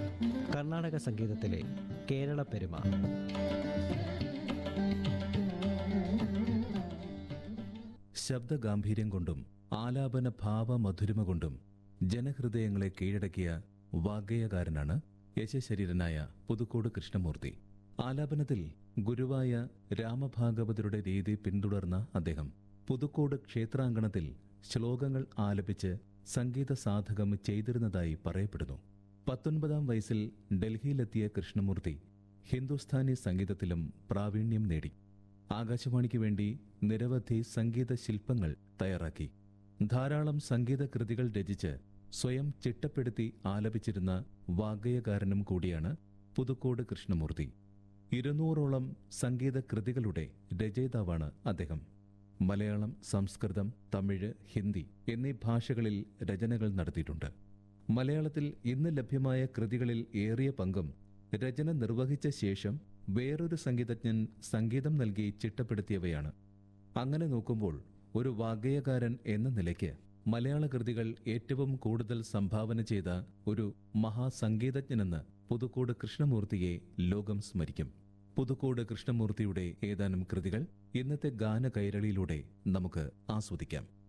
കർണാടക സംഗീതത്തിലെ കേരള പെരുമ ശബ്ദഗാംഭീര്യം കൊണ്ടും ആലാപന ഭാവമധുരിമ കൊണ്ടും ജനഹൃദയങ്ങളെ കീഴടക്കിയ വാഗ്ഗേയകാരനാണ് യശശരീരനായ പുതുക്കോട് കൃഷ്ണമൂർത്തി ആലാപനത്തിൽ ഗുരുവായ രാമഭാഗവതരുടെ രീതി പിന്തുടർന്ന അദ്ദേഹം പുതുക്കോട് ക്ഷേത്രാങ്കണത്തിൽ ശ്ലോകങ്ങൾ ആലപിച്ച് സംഗീത സാധകം ചെയ്തിരുന്നതായി പറയപ്പെടുന്നു പത്തൊൻപതാം വയസ്സിൽ ഡൽഹിയിലെത്തിയ കൃഷ്ണമൂർത്തി ഹിന്ദുസ്ഥാനി സംഗീതത്തിലും പ്രാവീണ്യം നേടി ആകാശവാണിക്ക് വേണ്ടി നിരവധി സംഗീത ശില്പങ്ങൾ തയ്യാറാക്കി ധാരാളം സംഗീത കൃതികൾ രചിച്ച് സ്വയം ചിട്ടപ്പെടുത്തി ആലപിച്ചിരുന്ന വാഗ്ഗേയകാരനും കൂടിയാണ് പുതുക്കോട് കൃഷ്ണമൂർത്തി ഇരുന്നൂറോളം സംഗീത കൃതികളുടെ രചയിതാവാണ് അദ്ദേഹം മലയാളം സംസ്കൃതം തമിഴ് ഹിന്ദി എന്നീ ഭാഷകളിൽ രചനകൾ നടത്തിയിട്ടുണ്ട് മലയാളത്തിൽ ഇന്ന് ലഭ്യമായ കൃതികളിൽ ഏറിയ പങ്കും രചന നിർവഹിച്ച ശേഷം വേറൊരു സംഗീതജ്ഞൻ സംഗീതം നൽകി ചിട്ടപ്പെടുത്തിയവയാണ് അങ്ങനെ നോക്കുമ്പോൾ ഒരു വാഗ്ഗേയകാരൻ എന്ന നിലയ്ക്ക് മലയാള കൃതികൾ ഏറ്റവും കൂടുതൽ സംഭാവന ചെയ്ത ഒരു മഹാസംഗീതജ്ഞനെന്ന് പുതുക്കോട് കൃഷ്ണമൂർത്തിയെ ലോകം സ്മരിക്കും പുതുക്കോട് കൃഷ്ണമൂർത്തിയുടെ ഏതാനും കൃതികൾ ഇന്നത്തെ ഗാന കൈരളിയിലൂടെ നമുക്ക് ആസ്വദിക്കാം